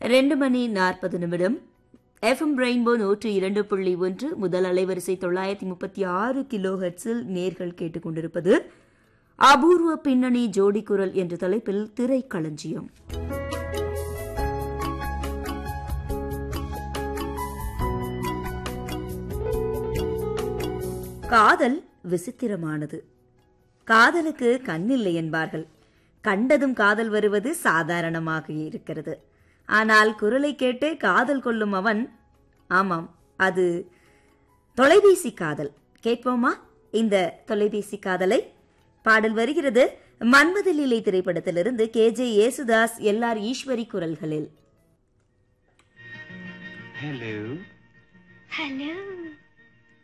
ரெண்டு மணி நாற்பது நிமிடம் எஃப்எம் ரெயின்போ நூற்று இரண்டு புள்ளி ஒன்று முதல் அலைவரிசை தொள்ளாயிரத்தி முப்பத்தி ஆறு கிலோ ஹெர்ட்ஸில் நேர்கள் கேட்டுக்கொண்டிருப்பது அபூர்வ பின்னணி ஜோடி குரல் என்ற தலைப்பில் திரைக்களஞ்சியம் காதல் விசித்திரமானது காதலுக்கு கண்ணில்லை என்பார்கள் கண்டதும் காதல் வருவது சாதாரணமாக இருக்கிறது ஆனால் குரலை கேட்டு காதல் கொள்ளும் அவன் ஆமாம் அது தொலைபேசி காதல் கேட்போமா இந்த தொலைபேசி காதலை பாடல் வருகிறது மன்மதலீலை திரைப்படத்திலிருந்து K J Yesudas L R Eswari குரல்களில் Hello. Hello.